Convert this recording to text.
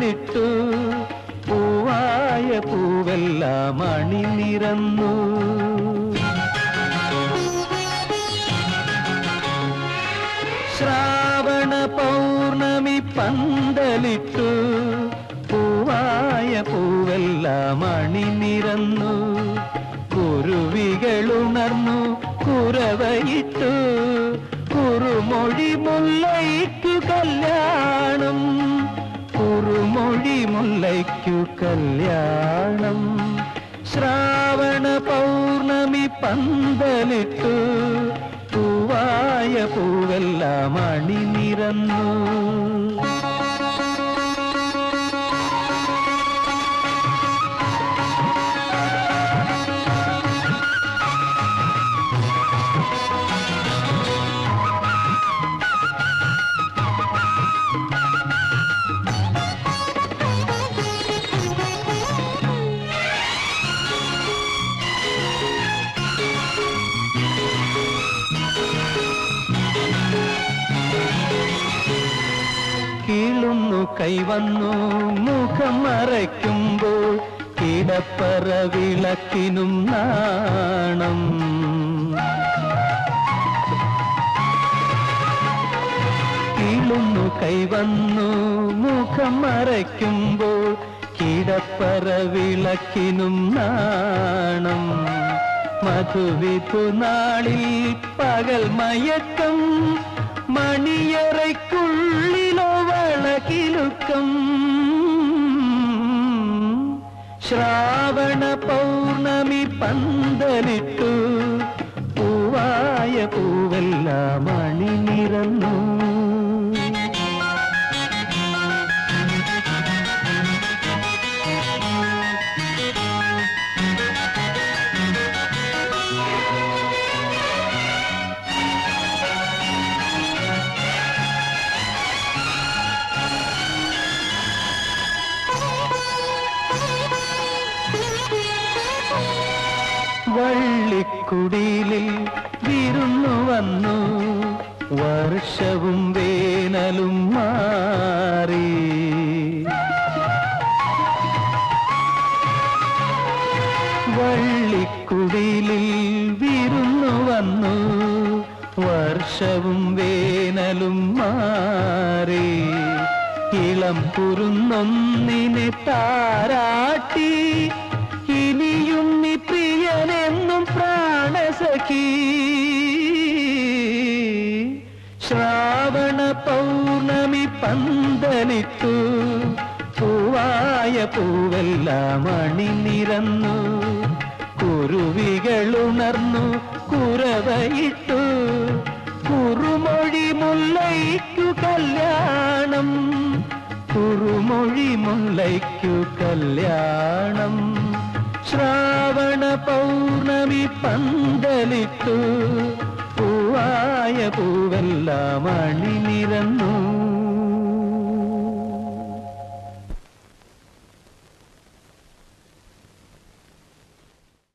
പന്തലിട്ടു പൂവായ പൂവെല്ലാം അണിനിരന്നു ശ്രാവണ പൗർണമി പന്തലിട്ടു പൂവായ പൂവെല്ലാം അണിനിരന്നു കുരുവികളുണർന്നു കുരവയിട്ടു കുറുമൊഴി മുല്ലയ്ക്കു കല്യാണം കുറുമൊഴി മുല്ലയ്ക്കു കല്യാണം ശ്രാവണ പൗർണമി പന്തലിട്ടു പൂവായ പൂവെല്ലാം അണിനിരന്നു കീളുന്നു കൈവന്നു മുഖം മറയ്ക്കുമ്പോൾ കിടപ്പറ വിളക്കിനും നാണം കീളുന്നു കൈവന്നു മുഖം മറയ്ക്കുമ്പോൾ കിടപ്പറ വിളക്കിനും നാണം മധുവിധു നാളിൽ പകൽ മയക്കം മണിയറയ്ക്കുള്ളിലോ വളകിലുക്കം ശ്രാവണ പൗർണമി പന്തലിട്ടു പൂവായ പൂവെല്ലാം അണിനിരന്നു വള്ളിക്കുടിലിൽ വിരുന്നു വന്നു വർഷവും വേനലും മാറി വള്ളിക്കുടിലിൽ വിരുന്നു വന്നു വർഷവും വേനലും മാറി ഇളം കുറുന്നൊന്നിനെ താരാട്ടി ഇനിയും നീ പ്രിയനെന്നും പ്രാണസഖി ശ്രാവണ പൗർണമി പന്തലിട്ടു പൂവായ പൂവെല്ലാം അണിനിരന്നു കുരുവികളുണർന്നു കുരവയിട്ടു കുറുമൊഴി മുല്ലയ്ക്കു കല്യാണം കുറുമൊഴി മുല്ലയ്ക്കു കല്യാണം ശ്രാവണ പൗർണമി പന്തലിട്ടു പൂവായ പൂവെല്ലാം അണിനിരന്നു